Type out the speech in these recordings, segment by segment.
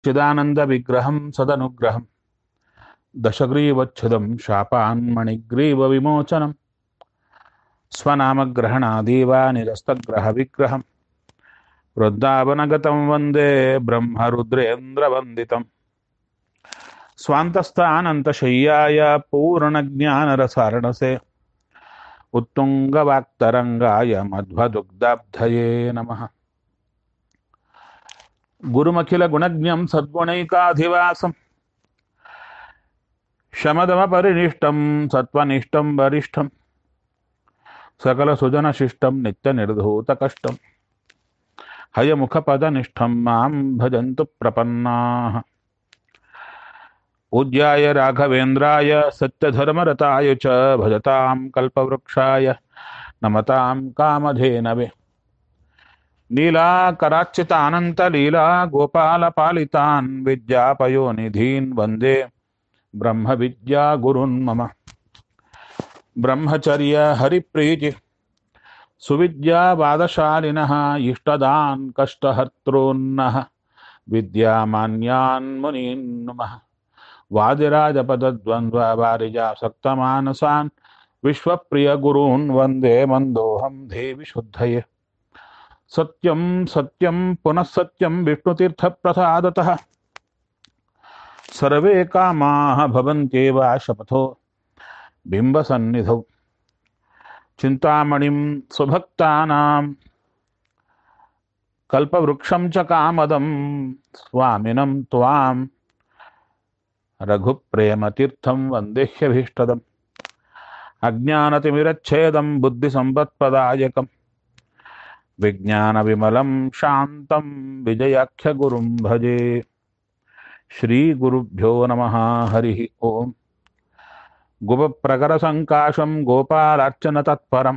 चिदानन्दविग्रहं सदनुग्रहं दशग्रीवच्छुदं शापान्मणिग्रीवविमोचनं स्वनामग्रहणादेव निरस्तग्रहविग्रहं वृन्दावनगतं वन्दे ब्रह्मरुद्रेन्द्रवन्दितम् स्वान्तस्थानन्तशय्याय पूर्णज्ञानरसारणसे उत्तुङ्गवाक्तरङ्गाय मध्वदुग्धाब्धये नमः गुरुमखिलगुणज्ञं सद्गुणैकाधिवासं शमदमपरिनिष्टं सत्त्वनिष्ठं वरिष्ठं सकलसुजनशिष्टं नित्यनिर्धूतकष्टं हयमुखपदनिष्ठं मां भजन्तु प्रपन्नाः पूज्याय राघवेन्द्राय सत्यधर्मरताय च भजतां कल्पवृक्षाय नमतां कामधेनवे नीलाकराच्युतानन्तलीला गोपालपालितान् विद्यापयोनिधीन् वन्दे ब्रह्मविद्यागुरुन् मम ब्रह्मचर्य हरिप्रीति सुविद्यावादशालिनः इष्टदान् कष्टहर्तॄन्नः विद्यामान्यान् मुनीन् नमः वादिराजपदद्वन्द्ववारिजासक्तमानसान् विश्वप्रियगुरून् वन्दे मन्दोऽहं देवि शुद्धये सत्यं सत्यं पुनः सत्यं विष्णुतीर्थप्रसादतः सर्वे कामाः भवन्त्येव शपथो बिम्बसन्निधौ चिन्तामणिं स्वभक्तानां कल्पवृक्षं च कामदं स्वामिनं त्वां रघुप्रेमतीर्थं वन्देह्यभीष्टदम् अज्ञानतिमिरच्छेदं बुद्धिसम्पत्प्रदायकम् विज्ञानविमलं शान्तं विजयाख्यगुरुं भजे श्रीगुरुभ्यो नमः हरिः ओम् गुपप्रकरसङ्काशं गोपालार्चनतत्परं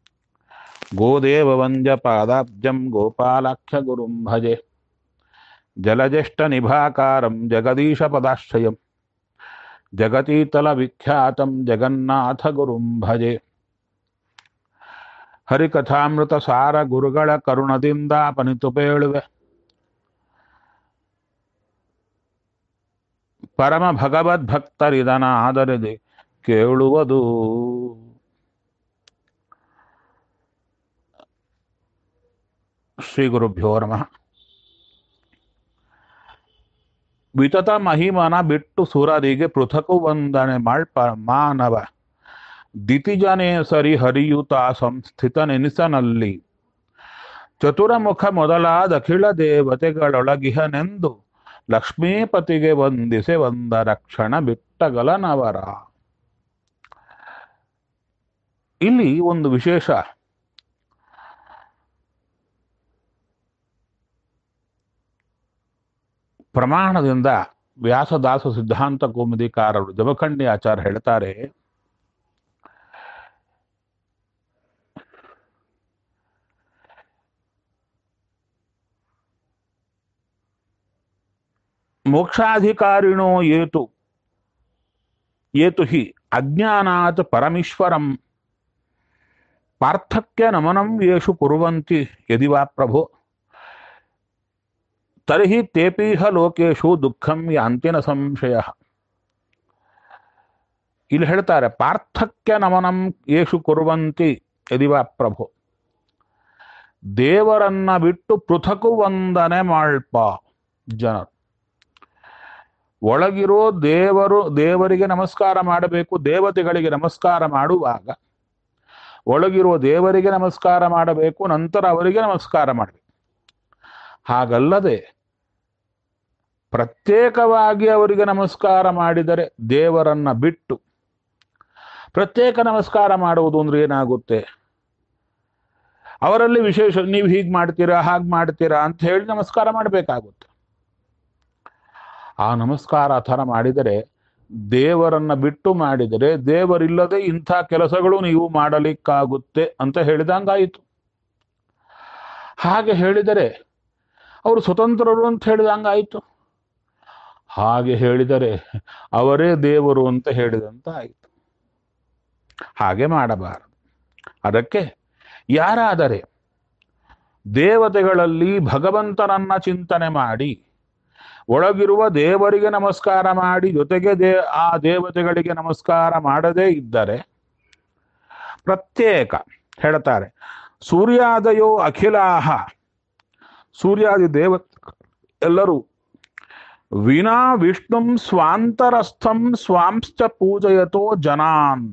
गोदेववन्द्यपादाब्जं गोपालाख्यगुरुं भजे जलज्येष्ठनिभाकारं जगदीशपदाश्रयं जगतीतलविख्यातं जगन्नाथगुरुं भजे ಹರಿಕಥಾಮೃತಸಾರ ಗುರುಗಳ ಕರುಣದಿಂದ ಪನಿತುಪೇಳುವೆ ಪರಮ ಭಗವದ್ಭಕ್ತರಿದನ ಆದರದೆ ಕೇಳುವುದು ಶ್ರೀ ಗುರುಭ್ಯೋ ನಮಃ ವಿತತ ಮಹಿಮನ ಬಿಟ್ಟು ಸುರರಿಗೆ ಪೃಥಕು ವಂದನೆ ಮಾಳ್ಪ ಮಾನವ ದಿತಿಜನೆ ಸರಿ ಹರಿಯುತ ಸಂಸ್ಥಿತನೆನಿಸನಲ್ಲಿ ಚತುರಮುಖ ಮೊದಲಾದ ಅಖಿಳ ದೇವತೆಗಳೊಳಗಿಹನೆಂದು ಲಕ್ಷ್ಮೀಪತಿಗೆ ವಂದಿಸೆ ಒಂದ ರಕ್ಷಣ ಬಿಟ್ಟಗಲನವರ ಇಲ್ಲಿ ಒಂದು ವಿಶೇಷ ಪ್ರಮಾಣದಿಂದ ವ್ಯಾಸದಾಸ ಸಿದ್ಧಾಂತ ಕೌಮುದಿಕಾರರು ಜಮಖಂಡಿ ಆಚಾರ ಹೇಳ್ತಾರೆ ಮೋಕ್ಷಾಧಿಕಾರಿಣೋ ಏತು ಏತು ಹಿ ಅಜ್ಞಾನಾತ್ ಪರಮೇಶ್ವರಂ ಪಾರ್ಥಕ್ಯ ನಮನಂ ಯೇಷು ಕುರುವಂತಿ ಯದಿ ವಾ ಪ್ರಭೋ ತರ್ಹಿ ತೇಪೀಹ ಲೋಕೇಶು ದುಃಖಂ ಯಾಂತಿನ ಸಂಶಯ ಇಲ್ಲಿ ಹೇಳ್ತಾರೆ ಪಾರ್ಥಕ್ಯ ನಮನಂ ಯೇಷು ಕುರುವಂತಿ ಯದಿ ವಾ ಪ್ರಭೋ ದೇವರನ್ನ ಬಿಟ್ಟು ಪೃಥಕು ವಂದನೆ ಮಾಡ್ಪ ಜನರು ಒಳಗಿರೋ ದೇವರು ದೇವರಿಗೆ ನಮಸ್ಕಾರ ಮಾಡಬೇಕು ದೇವತೆಗಳಿಗೆ ನಮಸ್ಕಾರ ಮಾಡುವಾಗ ಒಳಗಿರೋ ದೇವರಿಗೆ ನಮಸ್ಕಾರ ಮಾಡಬೇಕು ನಂತರ ಅವರಿಗೆ ನಮಸ್ಕಾರ ಮಾಡಬೇಕು ಹಾಗಲ್ಲದೆ ಪ್ರತ್ಯೇಕವಾಗಿ ಅವರಿಗೆ ನಮಸ್ಕಾರ ಮಾಡಿದರೆ ದೇವರನ್ನ ಬಿಟ್ಟು ಪ್ರತ್ಯೇಕ ನಮಸ್ಕಾರ ಮಾಡುವುದು ಅಂದ್ರೆ ಏನಾಗುತ್ತೆ ಅವರಲ್ಲಿ ವಿಶೇಷ ನೀವು ಹೀಗೆ ಮಾಡ್ತೀರಾ ಹಾಗೆ ಮಾಡ್ತೀರಾ ಅಂತ ಹೇಳಿ ನಮಸ್ಕಾರ ಮಾಡಬೇಕಾಗುತ್ತೆ ಆ ನಮಸ್ಕಾರ ಆ ಥರ ಮಾಡಿದರೆ ದೇವರನ್ನ ಬಿಟ್ಟು ಮಾಡಿದರೆ ದೇವರಿಲ್ಲದೆ ಇಂಥ ಕೆಲಸಗಳು ನೀವು ಮಾಡಲಿಕ್ಕಾಗುತ್ತೆ ಅಂತ ಹೇಳಿದಂಗಾಯಿತು ಹಾಗೆ ಹೇಳಿದರೆ ಅವರು ಸ್ವತಂತ್ರರು ಅಂತ ಹೇಳಿದಂಗಾಯಿತು ಹಾಗೆ ಹೇಳಿದರೆ ಅವರೇ ದೇವರು ಅಂತ ಹೇಳಿದಂತ ಆಯಿತು ಹಾಗೆ ಮಾಡಬಾರದು ಅದಕ್ಕೆ ಯಾರಾದರೆ ದೇವತೆಗಳಲ್ಲಿ ಭಗವಂತನನ್ನ ಚಿಂತನೆ ಮಾಡಿ ಒಳಗಿರುವ ದೇವರಿಗೆ ನಮಸ್ಕಾರ ಮಾಡಿ ಜೊತೆಗೆ ದೇ ಆ ದೇವತೆಗಳಿಗೆ ನಮಸ್ಕಾರ ಮಾಡದೇ ಇದ್ದರೆ ಪ್ರತ್ಯೇಕ ಹೇಳ್ತಾರೆ ಸೂರ್ಯಾದಯೋ ಅಖಿಲಾಹ ಸೂರ್ಯಾದಿ ದೇವ ಎಲ್ಲರೂ ವಿನಾ ವಿಷ್ಣುಂ ಸ್ವಾಂತರಸ್ಥಂ ಸ್ವಾಂಶ್ಚ ಪೂಜಯತೋ ಜನಾನ್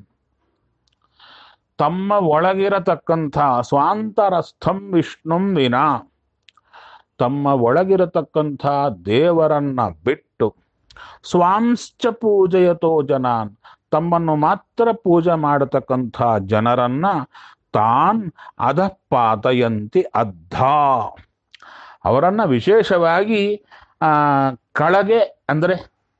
ತಮ್ಮ ಒಳಗಿರತಕ್ಕಂಥ ಸ್ವಾಂತರಸ್ಥಂ ವಿಷ್ಣುಂ ವಿನಾ ತಮ್ಮ ಒಳಗಿರತಕ್ಕಂಥ ದೇವರನ್ನ ಬಿಟ್ಟು ಸ್ವಾಂಶ್ಚ ಪೂಜಯತೋ ಜನಾನ್ ತಮ್ಮನ್ನು ಮಾತ್ರ ಪೂಜೆ ಮಾಡತಕ್ಕಂಥ ಜನರನ್ನ ತಾನ್ ಅಧಪಾತಯಂತಿ ಅದ್ಧ ಅವರನ್ನ ವಿಶೇಷವಾಗಿ ಆ ಕಳಗೆ ಅಂದರೆ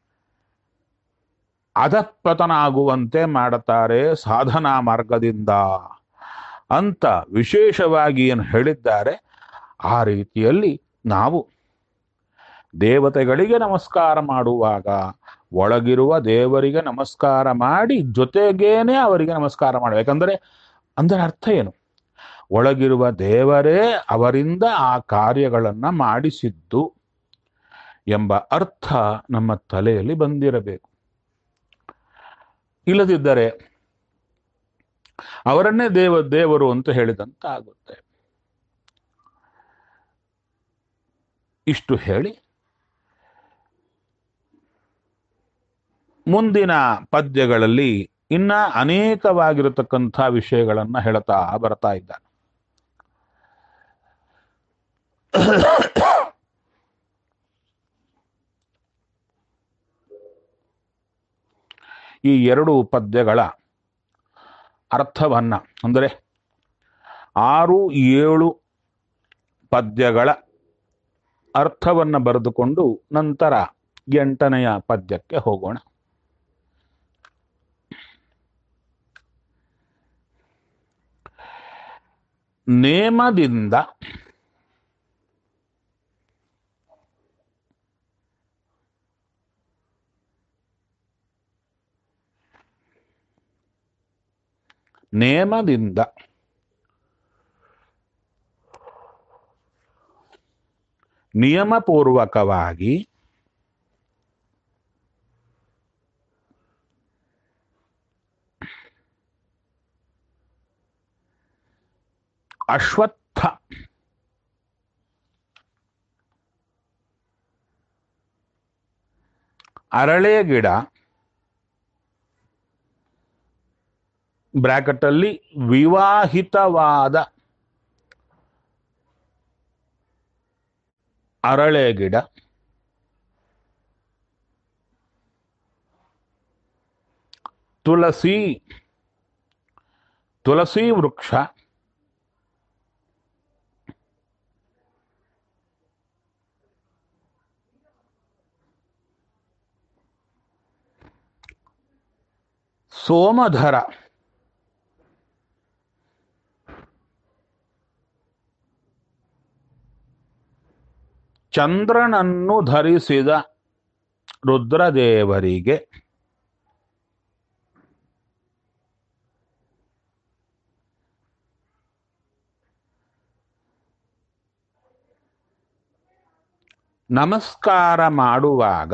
ಅಧಪತನ ಆಗುವಂತೆ ಮಾಡುತ್ತಾರೆ ಸಾಧನಾ ಮಾರ್ಗದಿಂದ ಅಂತ ವಿಶೇಷವಾಗಿ ಏನು ಹೇಳಿದ್ದಾರೆ ಆ ರೀತಿಯಲ್ಲಿ ನಾವು ದೇವತೆಗಳಿಗೆ ನಮಸ್ಕಾರ ಮಾಡುವಾಗ ಒಳಗಿರುವ ದೇವರಿಗೆ ನಮಸ್ಕಾರ ಮಾಡಿ ಜೊತೆಗೇನೆ ಅವರಿಗೆ ನಮಸ್ಕಾರ ಮಾಡಬೇಕಂದ್ರೆ ಅಂದರೆ ಅರ್ಥ ಏನು ಒಳಗಿರುವ ದೇವರೇ ಅವರಿಂದ ಆ ಕಾರ್ಯಗಳನ್ನ ಮಾಡಿಸಿದ್ದು ಎಂಬ ಅರ್ಥ ನಮ್ಮ ತಲೆಯಲ್ಲಿ ಬಂದಿರಬೇಕು ಇಲ್ಲದಿದ್ದರೆ ಅವರನ್ನೇ ದೇವ ದೇವರು ಅಂತ ಹೇಳಿದಂತ ಆಗುತ್ತೆ ಇಷ್ಟು ಹೇಳಿ ಮುಂದಿನ ಪದ್ಯಗಳಲ್ಲಿ ಇನ್ನ ಅನೇಕವಾಗಿರತಕ್ಕಂಥ ವಿಷಯಗಳನ್ನ ಹೇಳ್ತಾ ಬರ್ತಾ ಇದ್ದಾನೆ ಈ ಎರಡು ಪದ್ಯಗಳ ಅರ್ಥವನ್ನ ಅಂದರೆ ಆರು ಏಳು ಪದ್ಯಗಳ ಅರ್ಥವನ್ನ ಬರೆದುಕೊಂಡು ನಂತರ ಎಂಟನೆಯ ಪದ್ಯಕ್ಕೆ ಹೋಗೋಣ ನೇಮದಿಂದ ನೇಮದಿಂದ ನಿಯಮಪೂರ್ವಕವಾಗಿ ಅಶ್ವತ್ಥ ಅರಳೆ ಗಿಡ ಬ್ರಾಕೆಟ್ ಅಲ್ಲಿ ವಿವಾಹಿತವಾದ ಅರಳೆ ಗಿಡ ತುಳಸಿ ತುಳಸಿ ವೃಕ್ಷ ಸೋಮಧರ ಚಂದ್ರನನ್ನು ಧರಿಸಿದ ರುದ್ರದೇವರಿಗೆ ನಮಸ್ಕಾರ ಮಾಡುವಾಗ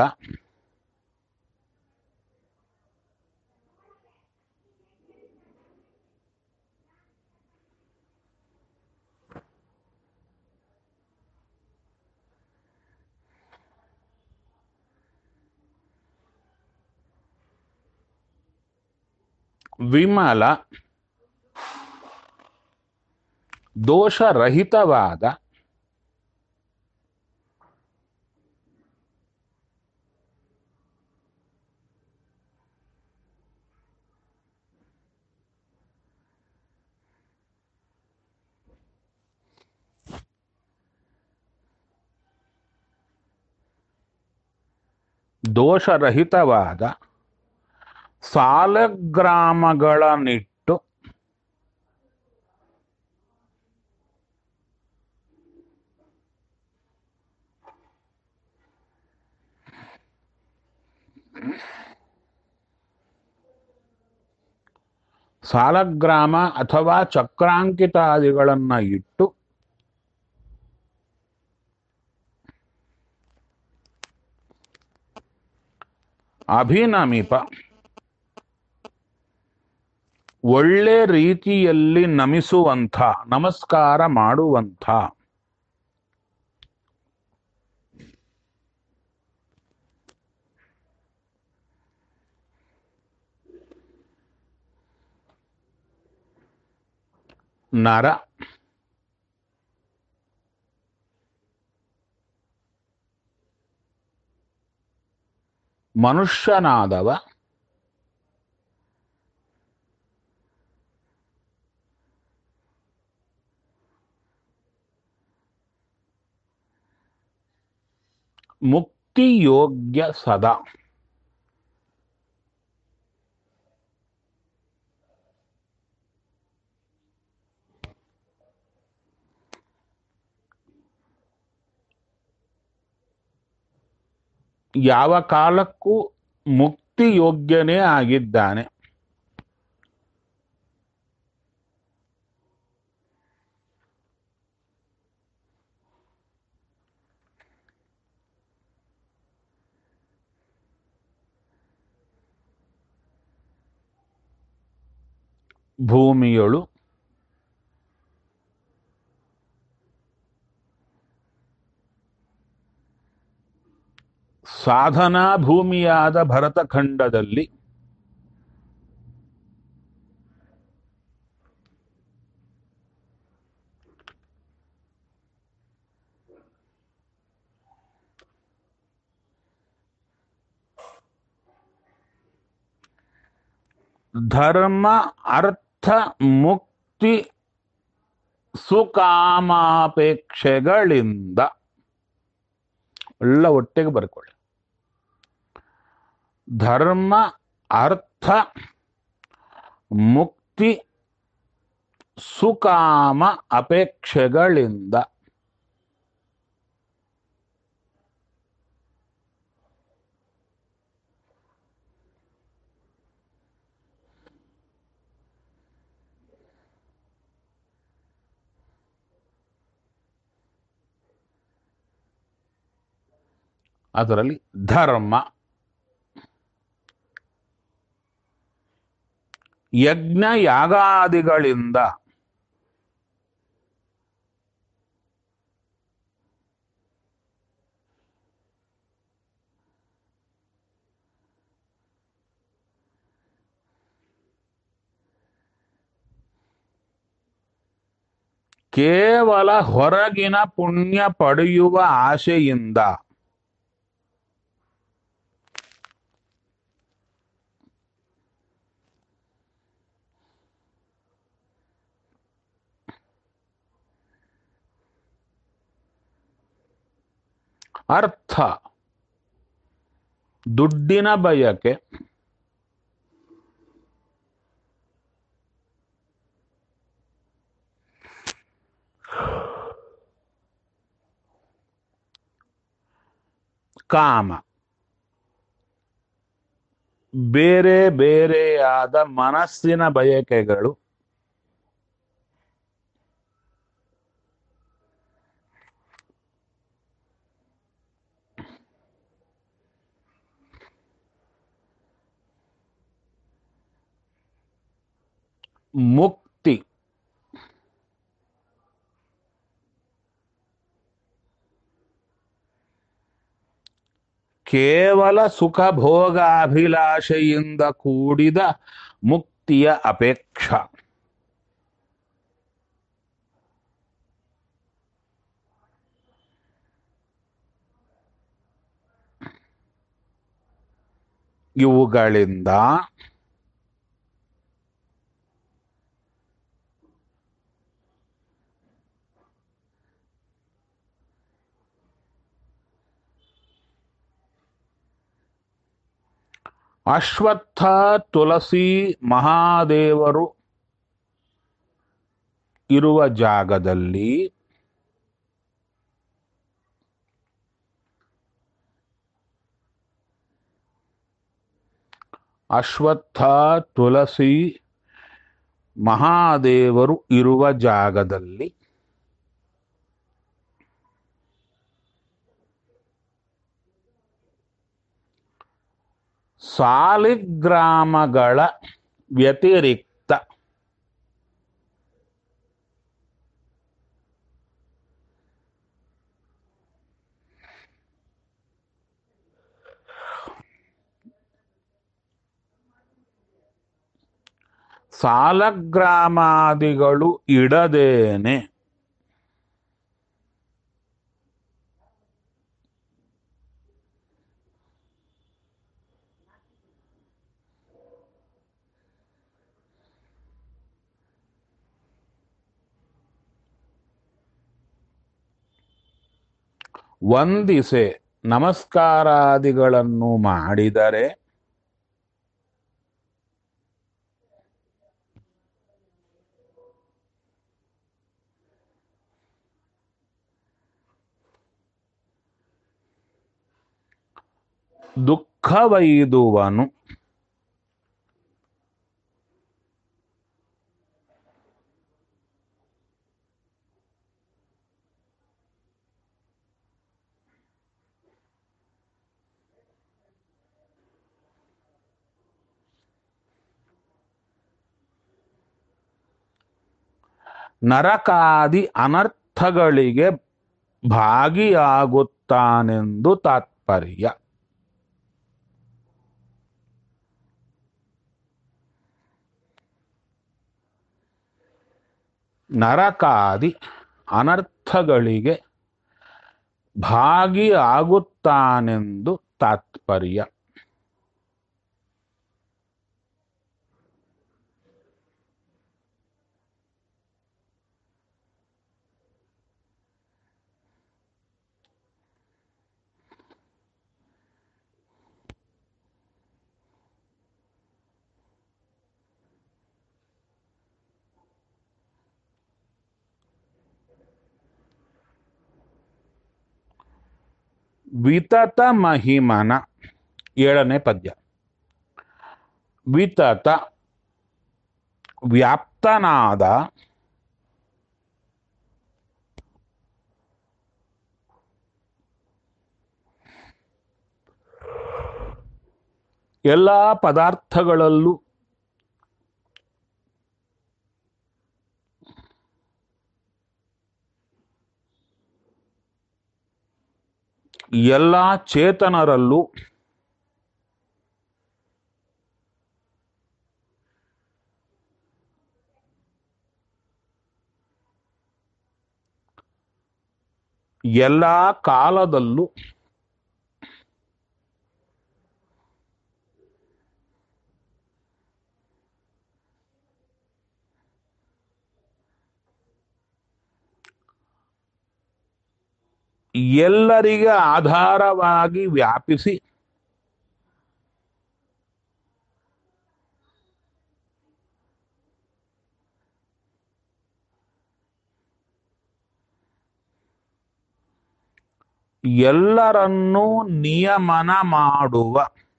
ವಿಮಲ ದೋಷರಹಿತವಾದ ದೋಷರಹಿತವಾದ ಸಾಲಗ್ರಾಮಗಳನ್ನಿಟ್ಟು ಸಾಲಗ್ರಾಮ ಅಥವಾ ಚಕ್ರಾಂಕಿತಾದಿಗಳನ್ನ ಇಟ್ಟು ಅಭಿನಮಿಪ ಒಳ್ಳೆ ರೀತಿಯಲ್ಲಿ ನಮಿಸುವಂಥ ನಮಸ್ಕಾರ ಮಾಡುವಂಥ ನರ ಮನುಷ್ಯನಾದವ ಮುಕ್ತಿಯೋಗ್ಯ ಸದಾ ಯಾವ ಕಾಲಕ್ಕೂ ಮುಕ್ತಿಯೋಗ್ಯನೇ ಆಗಿದ್ದಾನೆ ಭೂಮಿಯೊಳು ಸಾಧನಾ ಭೂಮಿಯಾದ ಭರತಖಂಡದಲ್ಲಿ ಧರ್ಮ ಅರ್ಥ ಮುಕ್ತಿ ಸುಕಾಮಾಪೇಕ್ಷೆಗಳಿಂದ ಎಲ್ಲ ಒಟ್ಟಿಗೆ ಬರ್ಕೊಳ್ಳಿ ಧರ್ಮ ಅರ್ಥ ಮುಕ್ತಿ ಸುಕಾಮ ಅಪೇಕ್ಷೆಗಳಿಂದ ಅದರಲ್ಲಿ ಧರ್ಮ ಯಜ್ಞ ಯಾಗಾದಿಗಳಿಂದ ಕೇವಲ ಹೊರಗಿನ ಪುಣ್ಯ ಪಡೆಯುವ ಆಶೆಯಿಂದ ಅರ್ಥ ದುಡ್ಡಿನ ಬಯಕೆ ಕಾಮ ಬೇರೆ ಬೇರೆಯಾದ ಮನಸ್ಸಿನ ಬಯಕೆಗಳು ಮುಕ್ತಿ ಕೇವಲ ಸುಖ ಭೋಗಾಭಿಲಾಷೆಯಿಂದ ಕೂಡಿದ ಮುಕ್ತಿಯ ಅಪೇಕ್ಷ ಇವುಗಳಿಂದ ಅಶ್ವತ್ಥ ತುಳಸಿ ಮಹಾದೇವರು ಇರುವ ಜಾಗದಲ್ಲಿ ಅಶ್ವತ್ಥ ತುಳಸಿ ಮಹಾದೇವರು ಇರುವ ಜಾಗದಲ್ಲಿ ಸಾಲಿಗ್ರಾಮಗಳ ವ್ಯತಿರಿಕ್ತ ಸಾಲಗ್ರಾಮಾದಿಗಳು ಇಡದೇನೆ ವಂದಿಸೆ ನಮಸ್ಕಾರಾದಿಗಳನ್ನು ಮಾಡಿದರೆ ದುಃಖವೈದುವನು ನರಕಾದಿ ಅನರ್ಥಗಳಿಗೆ ಭಾಗಿಯಾಗುತ್ತಾನೆಂದು ತಾತ್ಪರ್ಯ ನರಕಾದಿ ಅನರ್ಥಗಳಿಗೆ ಭಾಗಿಯಾಗುತ್ತಾನೆಂದು ತಾತ್ಪರ್ಯ ವಿತತ ಮಹಿಮನ ಏಳನೇ ಪದ್ಯ ವಿತತ ವ್ಯಾಪ್ತನಾದ ಎಲ್ಲ ಪದಾರ್ಥಗಳಲ್ಲೂ ಎಲ್ಲ ಚೇತನರಲ್ಲೂ ಎಲ್ಲ ಕಾಲದಲ್ಲೂ ಎಲ್ಲರಿಗೆ ಆಧಾರವಾಗಿ ವ್ಯಾಪಿಸಿ ಎಲ್ಲರನ್ನೂ ನಿಯಮನ ಮಾಡುವ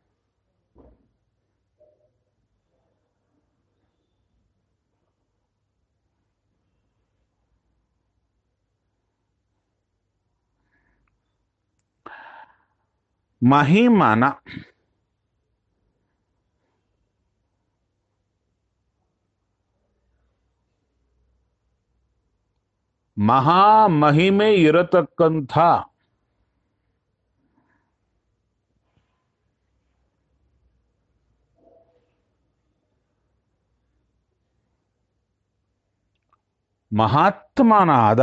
ಮಹಿಮನ ಮಹಾ ಮಹಿಮೆ ಇರತಕ್ಕಂಥ ಮಹಾತ್ಮನಾದ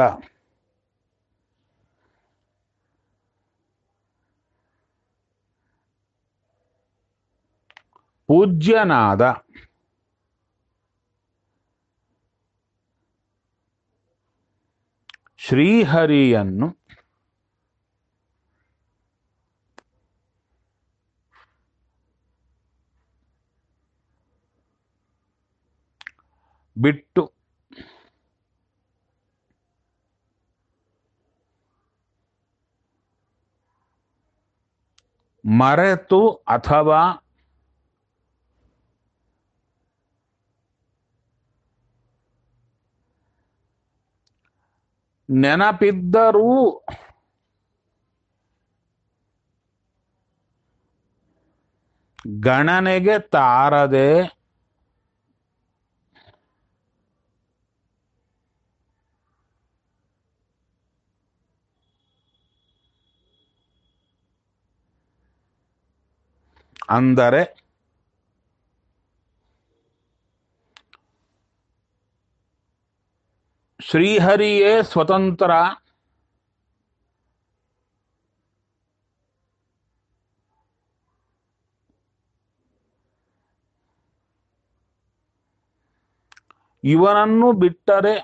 ಪೂಜ್ಯನಾದ ಶ್ರೀಹರಿಯನ್ನು ಬಿಟ್ಟು ಮರೆತು ಅಥವಾ ನೆನಪಿದ್ದರೂ ಗಣನೆಗೆ ತಾರದೆ ಅಂದರೆ ಶ್ರೀಹರಿಯೇ ಸ್ವತಂತ್ರ ಇವನನ್ನು ಬಿಟ್ಟರೆ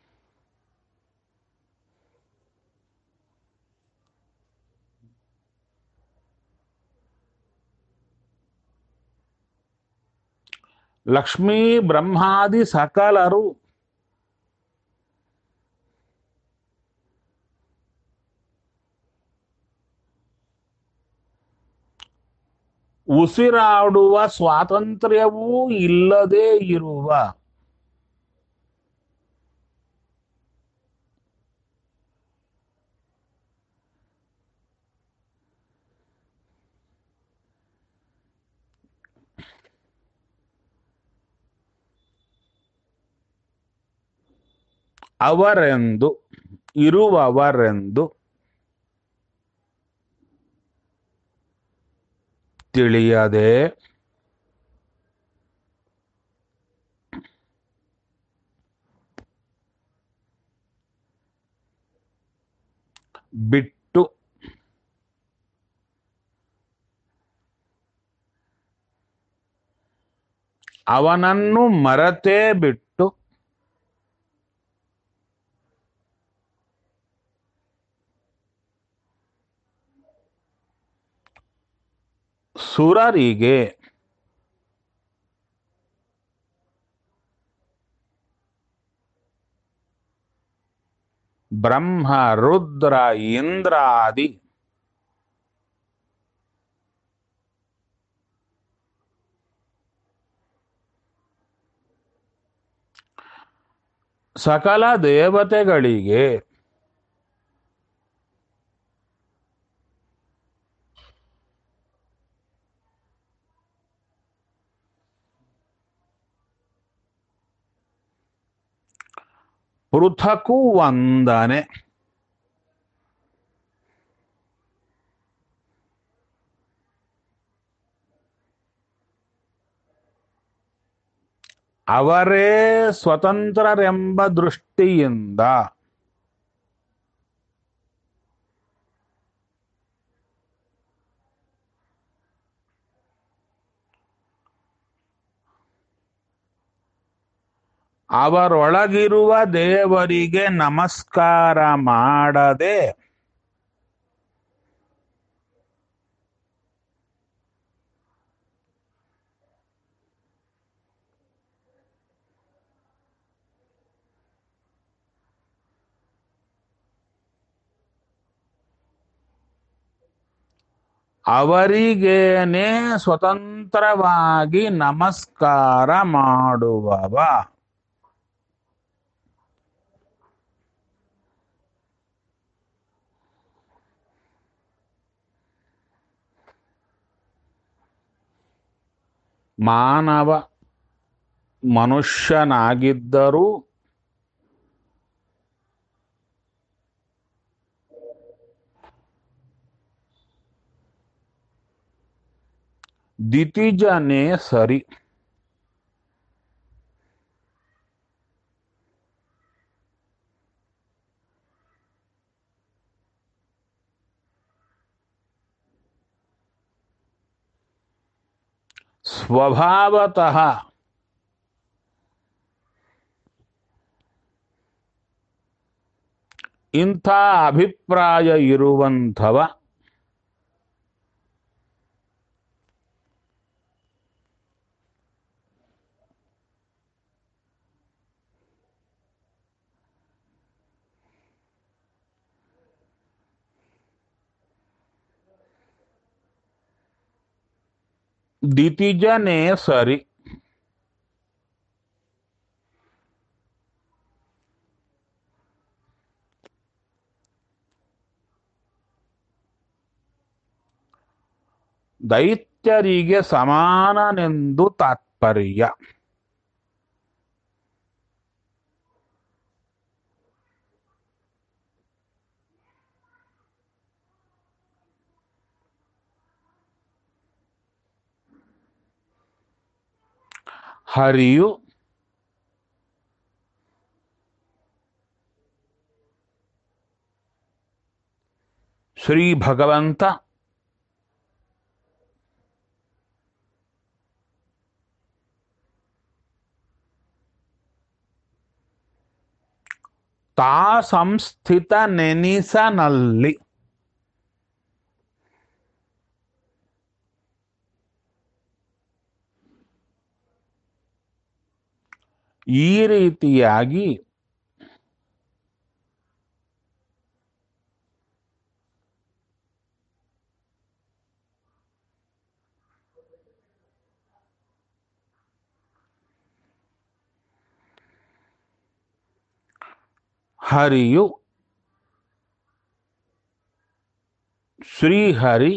ಲಕ್ಷ್ಮೀ ಬ್ರಹ್ಮಾದಿ ಸಕಲರು ಉಸಿರಾಡುವ ಸ್ವಾತಂತ್ರ್ಯವೂ ಇಲ್ಲದೆ ಇರುವ ಅವರೆಂದು ಇರುವವರೆಂದು ತಿಳಿಯದೆ ಬಿಟ್ಟು ಅವನನ್ನು ಮರತೇ ಬಿಟ್ಟು ಸುರರಿಗೆ ಬ್ರಹ್ಮ ರುದ್ರ ಇಂದ್ರಾದಿ ಸಕಲ ದೇವತೆಗಳಿಗೆ ಪೃಥಕು ವಂದನೆ ಅವರೇ ಸ್ವತಂತ್ರರೆಂಬ ದೃಷ್ಟಿಯಿಂದ ಅವರೊಳಗಿರುವ ದೇವರಿಗೆ ನಮಸ್ಕಾರ ಮಾಡದೆ ಅವರಿಗೇನೆ ಸ್ವತಂತ್ರವಾಗಿ ನಮಸ್ಕಾರ ಮಾಡುವವ ಮಾನವ ಮನುಷ್ಯನಾಗಿದ್ದರೂ ದಿತಿಜನೇ ಸರಿ ಸ್ವಭಾವತಃ ಇಂಥ ಅಭಿಪ್ರಾಯ ಇರುವಂಥವ ದಿತಿಜನೇ ಸರಿ ದೈತ್ಯರಿಗೆ ಸಮಾನನೆಂದು ತಾತ್ಪರ್ಯ ಹರಿಯು ಶ್ರೀ ಭಗವಂತ ತಾ ಸಂಸ್ಥಿತ ನೆನಿಸನಲ್ಲಿ ಈ ರೀತಿಯಾಗಿ ಹರಿಯು ಶ್ರೀಹರಿ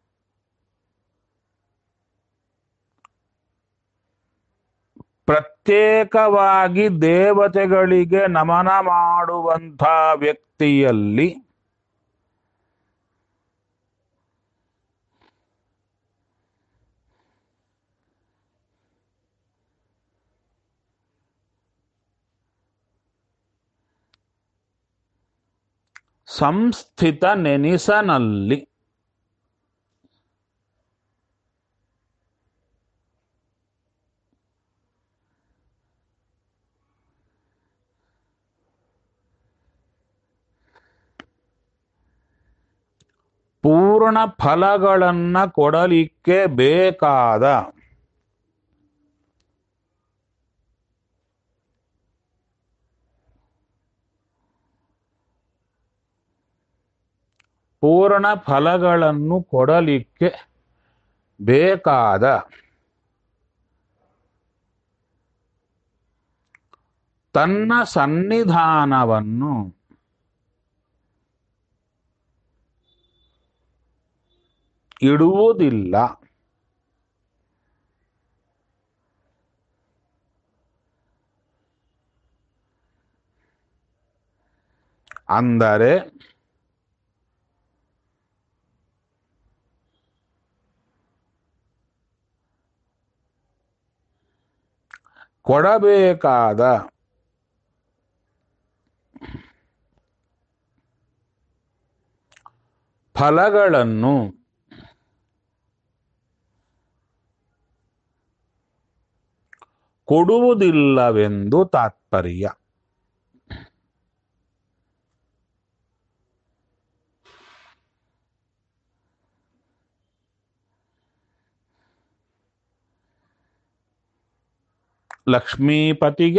ಪ್ರತ್ಯೇಕವಾಗಿ ದೇವತೆಗಳಿಗೆ ನಮನ ಮಾಡುವಂಥ ವ್ಯಕ್ತಿಯಲ್ಲಿ ಸಂಸ್ಥಿತ ನೆನಿಸನಲ್ಲಿ ಪೂರ್ಣ ಫಲಗಳನ್ನ ಕೊಡಲಿಕ್ಕೆ ಬೇಕಾದ ಪೂರ್ಣ ಫಲಗಳನ್ನು ಕೊಡಲಿಕ್ಕೆ ಬೇಕಾದ ತನ್ನ ಸನ್ನಿಧಾನವನ್ನು ಇಡುವುದಿಲ್ಲ ಅಂದರೆ ಕೊಡಬೇಕಾದ ಫಲಗಳನ್ನು ಕೊಡುವುದಿಲ್ಲವೆಂದು ತಾತ್ಪರ್ಯ ಲಕ್ಷ್ಮೀಪತಿಗೆ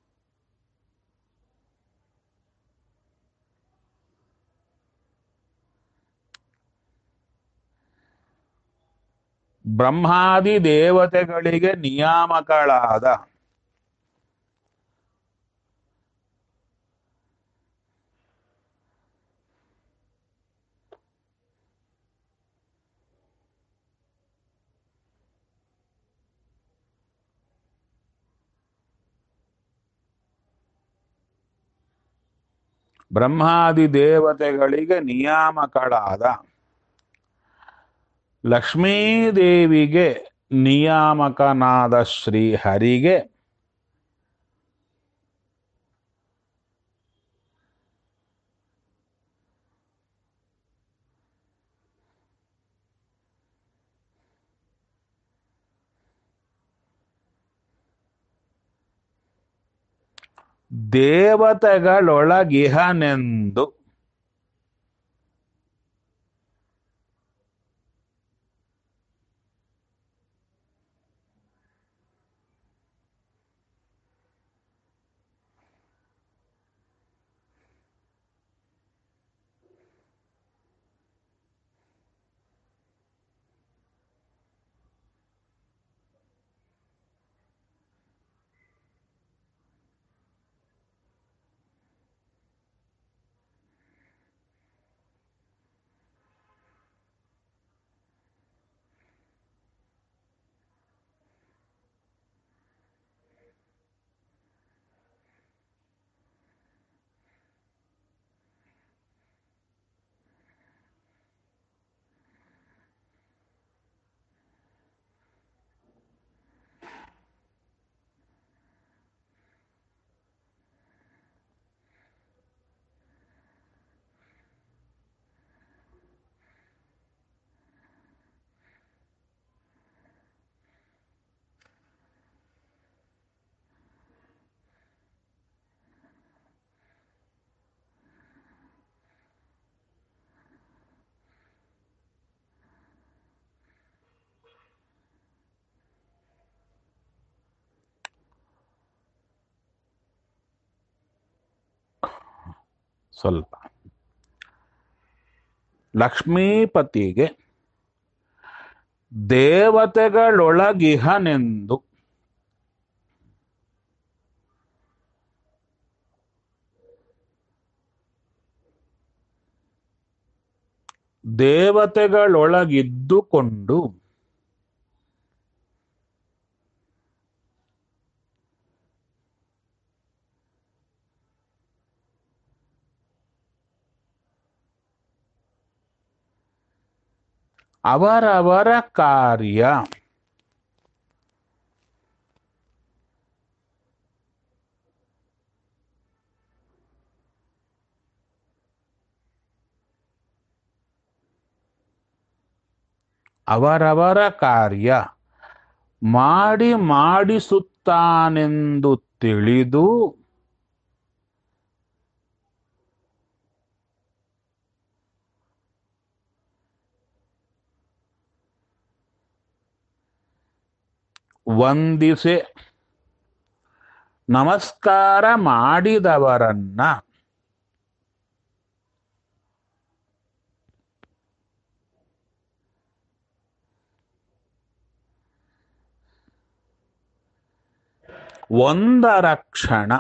ಬ್ರಹ್ಮಾದಿ ದೇವತೆಗಳಿಗೆ ನಿಯಾಮಕಳಾದ ಬ್ರಹ್ಮಾದಿ ದೇವತೆಗಳಿಗೆ ನಿಯಾಮಕಳಾದ ಲಕ್ಷ್ಮೀದೇವಿಗೆ ನಿಯಾಮಕನಾದ ಶ್ರೀಹರಿಗೆ ದೇವತೆಗಳೊಳಗಿಹನೆಂದು ಸ್ವಲ್ಪ ಲಕ್ಷ್ಮೀಪತಿಗೆ ದೇವತೆಗಳೊಳಗಿಹನೆಂದು ದೇವತೆಗಳೊಳಗಿದ್ದುಕೊಂಡು ಅವರವರ ಕಾರ್ಯ ಅವರವರ ಕಾರ್ಯ ಮಾಡಿ ಮಾಡಿಸುತ್ತಾನೆಂದು ತಿಳಿದು ವಂದಿಸೆ ನಮಸ್ಕಾರ ಮಾಡಿದವರನ್ನ ಒಂದರ ಕ್ಷಣ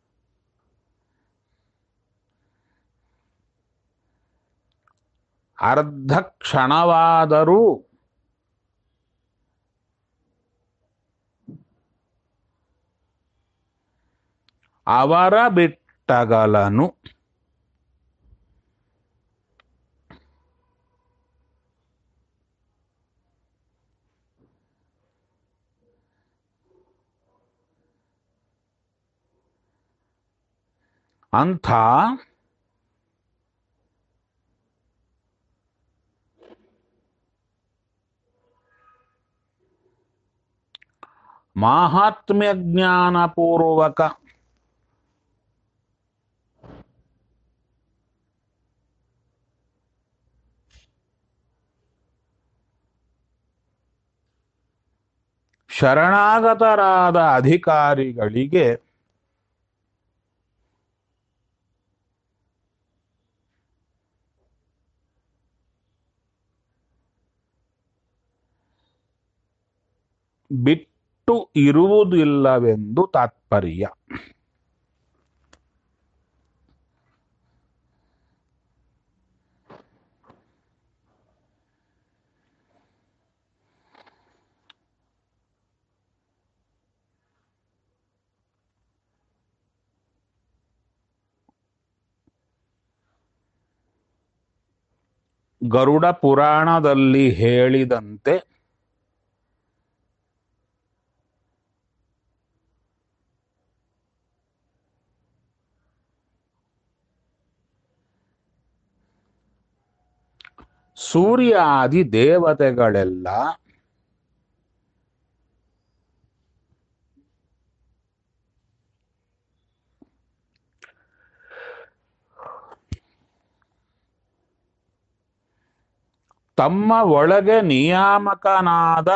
ಅರ್ಧ ಕ್ಷಣವಾದರೂ ಅವರ ಬಿಟ್ಟಗಲನು ಅಂಥ ಮಾಹಾತ್ಮ್ಯ ಜ್ಞಾನಪೂರ್ವಕ ಶರಣಾಗತರಾದ ಅಧಿಕಾರಿಗಳಿಗೆ ಬಿಟ್ಟು ಇರುವುದಿಲ್ಲವೆಂದು ತಾತ್ಪರ್ಯ ಗರುಡ ಪುರಾಣದಲ್ಲಿ ಹೇಳಿದಂತೆ ಸೂರ್ಯಾದಿ ದೇವತೆಗಳೆಲ್ಲ ತಮ್ಮ ಒಳಗೆ ನಿಯಾಮಕನಾದ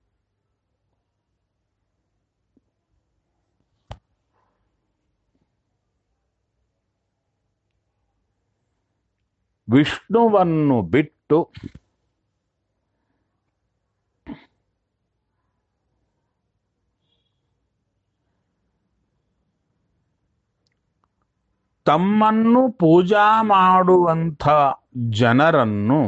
ವಿಷ್ಣುವನ್ನು ಬಿಟ್ಟು ತಮ್ಮನ್ನು ಪೂಜಾ ಮಾಡುವಂಥ ಜನರನ್ನು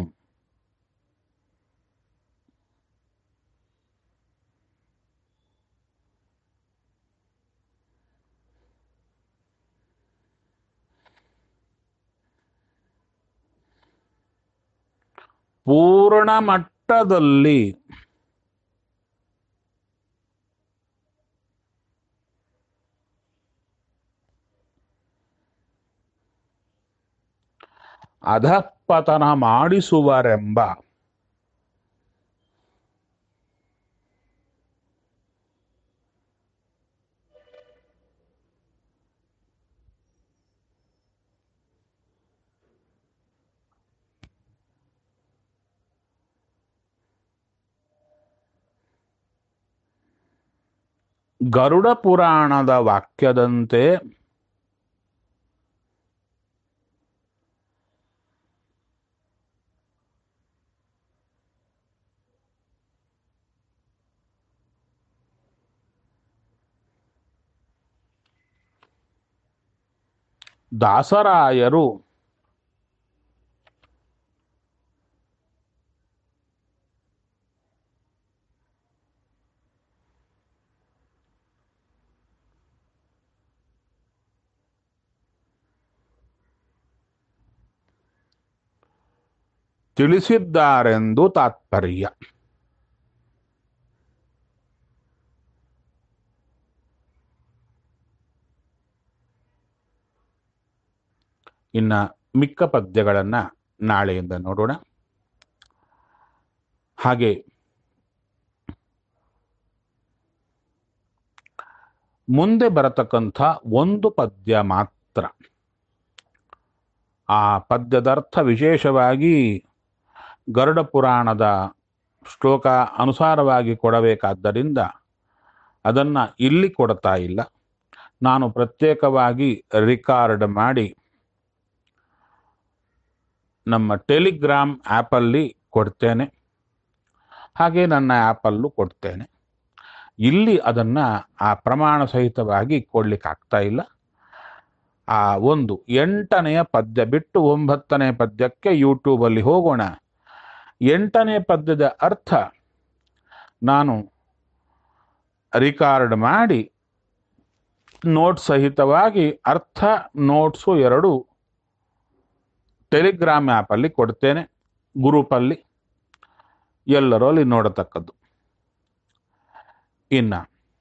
ಪೂರ್ಣ ಮಟ್ಟದಲ್ಲಿ ಅಧಃಪತನ ಮಾಡಿಸುವರೆಂಬ ಗರುಡ ಪುರಾಣದ ವಾಕ್ಯದಂತೆ ದಾಸರಾಯರು ತಿಳಿಸಿದ್ದಾರೆಂದು ತಾತ್ಪರ್ಯ ಇನ್ನ ಮಿಕ್ಕ ಪದ್ಯಗಳನ್ನ ನಾಳೆಯಿಂದ ನೋಡೋಣ ಹಾಗೆ ಮುಂದೆ ಬರತಕ್ಕಂಥ ಒಂದು ಪದ್ಯ ಮಾತ್ರ ಆ ಪದ್ಯದರ್ಥ ವಿಶೇಷವಾಗಿ ಗರುಡ ಪುರಾಣದ ಶ್ಲೋಕ ಅನುಸಾರವಾಗಿ ಕೊಡಬೇಕಾದ್ದರಿಂದ ಅದನ್ನ ಇಲ್ಲಿ ಕೊಡ್ತಾ ಇಲ್ಲ ನಾನು ಪ್ರತ್ಯೇಕವಾಗಿ ರಿಕಾರ್ಡ್ ಮಾಡಿ ನಮ್ಮ ಟೆಲಿಗ್ರಾಮ್ ಆ್ಯಪಲ್ಲಿ ಕೊಡ್ತೇನೆ ಹಾಗೆ ನನ್ನ ಆ್ಯಪಲ್ಲೂ ಕೊಡ್ತೇನೆ ಇಲ್ಲಿ ಅದನ್ನು ಆ ಪ್ರಮಾಣ ಸಹಿತವಾಗಿ ಕೊಡ್ಲಿಕ್ಕಾಗ್ತಾ ಇಲ್ಲ ಆ ಒಂದು ಎಂಟನೆಯ ಪದ್ಯ ಬಿಟ್ಟು ಒಂಬತ್ತನೇ ಪದ್ಯಕ್ಕೆ ಯೂಟ್ಯೂಬಲ್ಲಿ ಹೋಗೋಣ ಎಂಟನೇ ಪದ್ಯದ ಅರ್ಥ ನಾನು ರಿಕಾರ್ಡ್ ಮಾಡಿ ನೋಟ್ ಸಹಿತವಾಗಿ ಅರ್ಥ ನೋಟ್ಸು ಎರಡು ಟೆಲಿಗ್ರಾಮ್ ಆ್ಯಪಲ್ಲಿ ಕೊಡ್ತೇನೆ ಗ್ರೂಪಲ್ಲಿ ಎಲ್ಲರೂ ಅಲ್ಲಿ ನೋಡತಕ್ಕದ್ದು ಇನ್ನ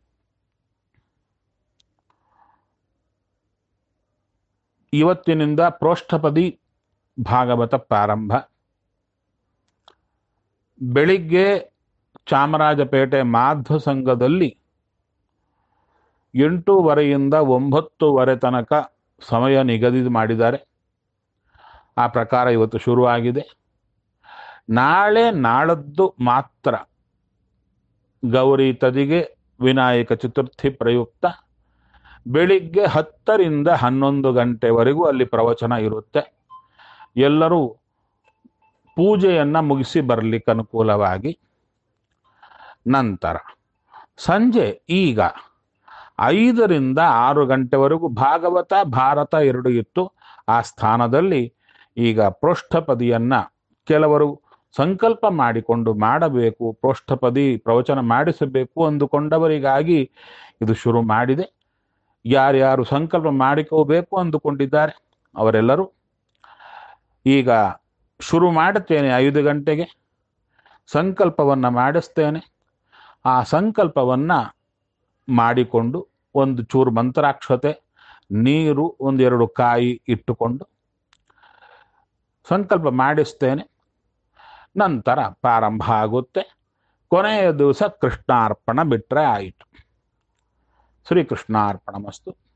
ಇವತ್ತಿನಿಂದ ಪ್ರೋಷ್ಠಪದಿ ಭಾಗವತ ಪ್ರಾರಂಭ ಬೆಳಿಗ್ಗೆ ಚಾಮರಾಜಪೇಟೆ ಮಾಧ್ವ ಸಂಘದಲ್ಲಿ ಎಂಟೂವರೆಯಿಂದ ಒಂಬತ್ತುವರೆ ತನಕ ಸಮಯ ನಿಗದಿ ಮಾಡಿದ್ದಾರೆ ಆ ಪ್ರಕಾರ ಇವತ್ತು ಶುರುವಾಗಿದೆ ನಾಳೆ ನಾಳದ್ದು ಮಾತ್ರ ಗೌರಿ ತದಿಗೆ ವಿನಾಯಕ ಚತುರ್ಥಿ ಪ್ರಯುಕ್ತ ಬೆಳಿಗ್ಗೆ ಹತ್ತರಿಂದ ಹನ್ನೊಂದು ಗಂಟೆವರೆಗೂ ಅಲ್ಲಿ ಪ್ರವಚನ ಇರುತ್ತೆ ಎಲ್ಲರೂ ಪೂಜೆಯನ್ನ ಮುಗಿಸಿ ಬರಲಿಕ್ಕೆ ಅನುಕೂಲವಾಗಿ ನಂತರ ಸಂಜೆ ಈಗ ಐದರಿಂದ ಆರು ಗಂಟೆವರೆಗೂ ಭಾಗವತ ಭಾರತ ಎರಡು ಇತ್ತು ಆ ಸ್ಥಾನದಲ್ಲಿ ಈಗ ಪೃಷ್ಠಪದಿಯನ್ನ ಕೆಲವರು ಸಂಕಲ್ಪ ಮಾಡಿಕೊಂಡು ಮಾಡಬೇಕು ಪೃಷ್ಠಪದಿ ಪ್ರವಚನ ಮಾಡಿಸಬೇಕು ಅಂದುಕೊಂಡವರಿಗಾಗಿ ಇದು ಶುರು ಮಾಡಿದೆ ಯಾರ್ಯಾರು ಸಂಕಲ್ಪ ಮಾಡಿಕೋಬೇಕು ಅಂದುಕೊಂಡಿದ್ದಾರೆ ಅವರೆಲ್ಲರೂ ಈಗ ಶುರು ಮಾಡುತ್ತೇನೆ ಐದು ಗಂಟೆಗೆ ಸಂಕಲ್ಪವನ್ನು ಮಾಡಿಸ್ತೇನೆ ಆ ಸಂಕಲ್ಪವನ್ನು ಮಾಡಿಕೊಂಡು ಒಂದು ಚೂರು ಮಂತ್ರಾಕ್ಷತೆ ನೀರು ಒಂದೆರಡು ಕಾಯಿ ಇಟ್ಟುಕೊಂಡು ಸಂಕಲ್ಪ ಮಾಡಿಸ್ತೇನೆ ನಂತರ ಪ್ರಾರಂಭ ಆಗುತ್ತೆ ಕೊನೆಯ ದಿವಸ ಕೃಷ್ಣಾರ್ಪಣ ಬಿಟ್ಟರೆ ಆಯಿತು ಶ್ರೀಕೃಷ್ಣಾರ್ಪಣ ಮಸ್ತು